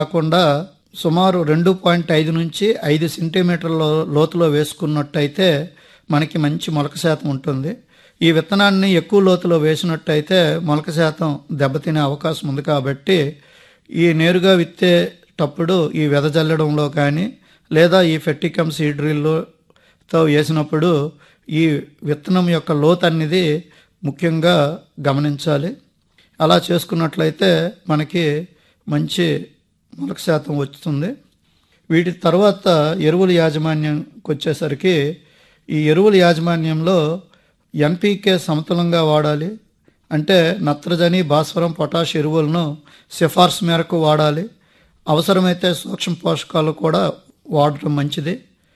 కాకుండా సుమారు రెండు పాయింట్ ఐదు నుంచి ఐదు సెంటీమీటర్ల లోతులో వేసుకున్నట్టయితే మనకి మంచి మొలక శాతం ఉంటుంది ఈ విత్తనాన్ని ఎక్కువ లోతులో వేసినట్టయితే మొలక శాతం దెబ్బతినే అవకాశం ఉంది కాబట్టి ఈ నేరుగా విత్తేటప్పుడు ఈ వెదజల్లడంలో కానీ లేదా ఈ ఫెట్టికమ్ సీడ్ డ్రిల్తో వేసినప్పుడు ఈ విత్తనం యొక్క లోతు అనేది ముఖ్యంగా గమనించాలి అలా చేసుకున్నట్లయితే మనకి మంచి మొలక శాతం వస్తుంది వీటి తర్వాత ఎరువుల యాజమాన్యంకి వచ్చేసరికి ఈ ఎరువుల యాజమాన్యంలో ఎన్పీకే సమతులంగా వాడాలి అంటే నత్రజని భాస్వరం పొటాష్ ఎరువులను సిఫార్సు మేరకు వాడాలి అవసరమైతే సూక్ష్మ పోషకాలు కూడా వాడటం మంచిది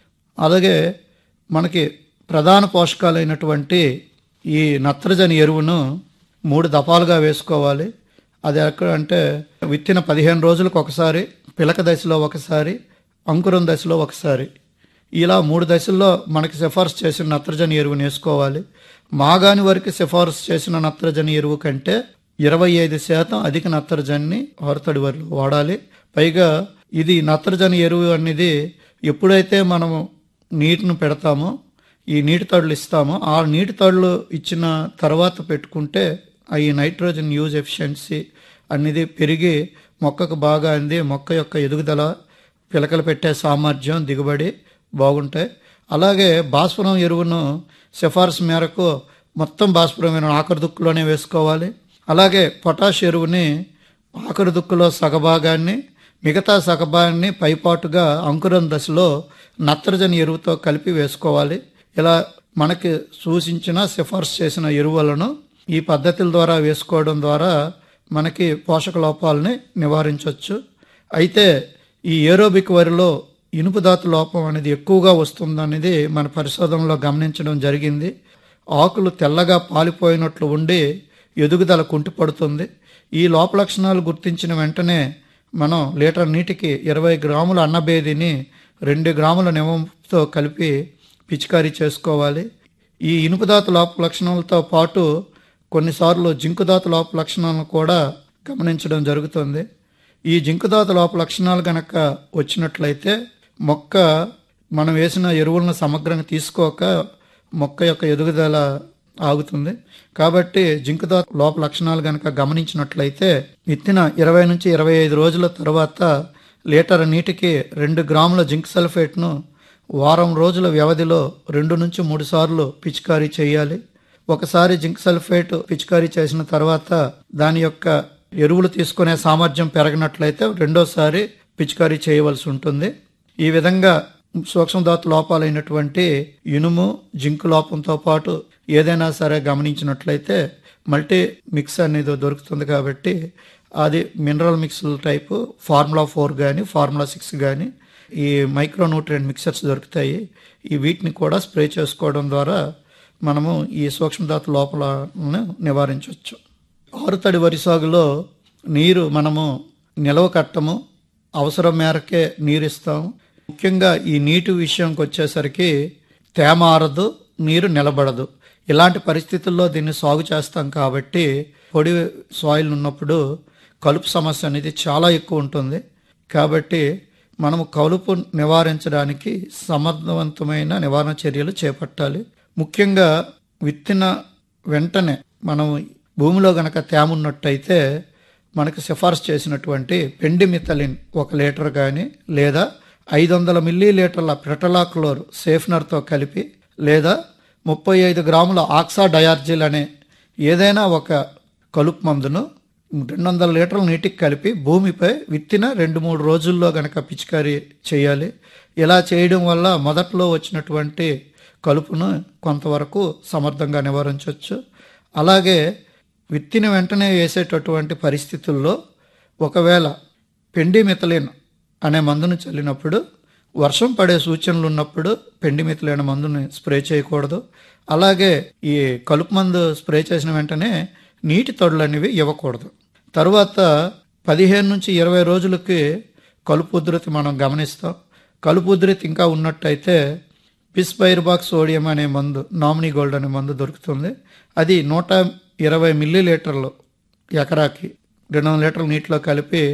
అలాగే మనకి ప్రధాన పోషకాలైనటువంటి ఈ నత్రజని ఎరువును మూడు దఫాలుగా వేసుకోవాలి అది ఎక్కడ అంటే విత్తిన పదిహేను రోజులకు ఒకసారి పిలక దశలో ఒకసారి అంకురం దశలో ఒకసారి ఇలా మూడు దశల్లో మనకి సిఫార్సు చేసిన నత్రజని ఎరువుని వేసుకోవాలి మాగాని వరకు సిఫార్సు చేసిన నత్రజని ఎరువు కంటే ఇరవై ఐదు శాతం అధిక నత్రజనిని హోరతడి వరిలో వాడాలి పైగా ఇది నత్రజని ఎరువు అనేది ఎప్పుడైతే మనము నీటిని పెడతామో ఈ నీటి తడులు ఇస్తామో ఆ నీటి తడులు ఇచ్చిన తర్వాత పెట్టుకుంటే ఆ ఈ నైట్రోజన్ యూజ్ ఎఫిషియన్సీ అనేది పెరిగి మొక్కకు బాగా అంది మొక్క యొక్క ఎదుగుదల పిలకలు పెట్టే సామర్థ్యం దిగుబడి బాగుంటాయి అలాగే భాస్వరం ఎరువును సిఫార్సు మేరకు మొత్తం భాస్వరం ఆఖరి దుక్కులోనే వేసుకోవాలి అలాగే పొటాష్ ఎరువుని ఆఖరి దుక్కులో సగభాగాన్ని మిగతా సగభాగాన్ని పైపాటుగా అంకురం దశలో నత్రజని ఎరువుతో కలిపి వేసుకోవాలి ఇలా మనకి సూచించిన సిఫార్సు చేసిన ఎరువులను ఈ పద్ధతుల ద్వారా వేసుకోవడం ద్వారా మనకి పోషక లోపాలని నివారించవచ్చు అయితే ఈ ఏరోబిక్ వరిలో ఇనుపు ధాతు లోపం అనేది ఎక్కువగా వస్తుందనేది మన పరిశోధనలో గమనించడం జరిగింది ఆకులు తెల్లగా పాలిపోయినట్లు ఉండి ఎదుగుదల కుంటిపడుతుంది ఈ లోప లక్షణాలు గుర్తించిన వెంటనే మనం లీటర్ నీటికి ఇరవై గ్రాముల అన్నబేదిని రెండు గ్రాముల నిమంతో కలిపి పిచికారీ చేసుకోవాలి ఈ ఇనుపుదాత లోప లక్షణాలతో పాటు కొన్నిసార్లు జింకుదాత లోప లక్షణాలను కూడా గమనించడం జరుగుతుంది ఈ జింకుదాత లోప లక్షణాలు గనక వచ్చినట్లయితే మొక్క మనం వేసిన ఎరువులను సమగ్రంగా తీసుకోక మొక్క యొక్క ఎదుగుదల ఆగుతుంది కాబట్టి జింకుదాత లోప లక్షణాలు గనక గమనించినట్లయితే విత్తిన ఇరవై నుంచి ఇరవై ఐదు రోజుల తర్వాత లీటర్ నీటికి రెండు గ్రాముల జింక్ సల్ఫేట్ను వారం రోజుల వ్యవధిలో రెండు నుంచి మూడు సార్లు పిచికారీ చేయాలి ఒకసారి జింక్ సల్ఫేట్ పిచికారీ చేసిన తర్వాత దాని యొక్క ఎరువులు తీసుకునే సామర్థ్యం పెరగనట్లయితే రెండోసారి పిచికారీ చేయవలసి ఉంటుంది ఈ విధంగా సూక్ష్మధాతు లోపాలైనటువంటి ఇనుము జింక్ లోపంతో పాటు ఏదైనా సరే గమనించినట్లయితే మల్టీ మిక్స్ అనేది దొరుకుతుంది కాబట్టి అది mineral mix type formula four కానీ ఫార్ములా సిక్స్ కానీ ఈ మైక్రో న్యూట్రియంట్ మిక్సర్స్ దొరుకుతాయి ఈ వీటిని కూడా స్ప్రే చేసుకోవడం ద్వారా మనము ఈ సూక్ష్మధాతు లోపలను నివారించవచ్చు ఆరుతడి వరి సాగులో నీరు మనము నిలవ కట్టము అవసరం మేరకే నీరు ఇస్తాము ముఖ్యంగా ఈ నీటి విషయంకి వచ్చేసరికి తేమ ఆరదు నీరు నిలబడదు ఇలాంటి పరిస్థితుల్లో దీన్ని సాగు చేస్తాం కాబట్టి పొడి సాయిల్ ఉన్నప్పుడు కలుపు సమస్య అనేది చాలా ఎక్కువ ఉంటుంది కాబట్టి మనము కలుపు నివారించడానికి సమర్థవంతమైన నివారణ చర్యలు చేపట్టాలి ముఖ్యంగా విత్తిన వెంటనే మనం భూమిలో గనక తేమ ఉన్నట్టయితే మనకు సిఫార్సు చేసినటువంటి పెండిమిథలిన్ ఒక లీటర్ కానీ లేదా ఐదు వందల మిల్లీ లీటర్ల ప్రెటలాక్లోర్ సేఫ్నర్తో కలిపి లేదా ముప్పై ఐదు గ్రాముల ఆక్సా డయార్జిల్ అనే ఏదైనా ఒక కలుపు మందును రెండు వందల లీటర్ల నీటికి కలిపి భూమిపై విత్తిన రెండు మూడు రోజుల్లో గనక పిచికారీ చేయాలి ఇలా చేయడం వల్ల మొదట్లో వచ్చినటువంటి కలుపును కొంతవరకు సమర్థంగా నివారించవచ్చు అలాగే విత్తిన వెంటనే వేసేటటువంటి పరిస్థితుల్లో ఒకవేళ పెండిమిథలిన్ అనే మందును చల్లినప్పుడు వర్షం పడే సూచనలు ఉన్నప్పుడు పెండిమిథలిన్ మందుని స్ప్రే చేయకూడదు అలాగే ఈ కలుపు మందు స్ప్రే చేసిన వెంటనే నీటి తొడులు అనేవి ఇవ్వకూడదు తరువాత పదిహేను నుంచి ఇరవై రోజులకి కలుపు ఉధృతి మనం గమనిస్తాం కలుపు ఉధృతి ఇంకా ఉన్నట్టయితే బిస్బైర్బాక్ సోడియం అనే మందు నామినీ గోల్డ్ అనే మందు దొరుకుతుంది అది నూట ఇరవై మిల్లీ లీటర్లు ఎకరాకి రెండు వందల లీటర్ల నీటిలో కలిపి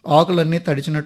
ఆకులన్నీ తడిచినట్టు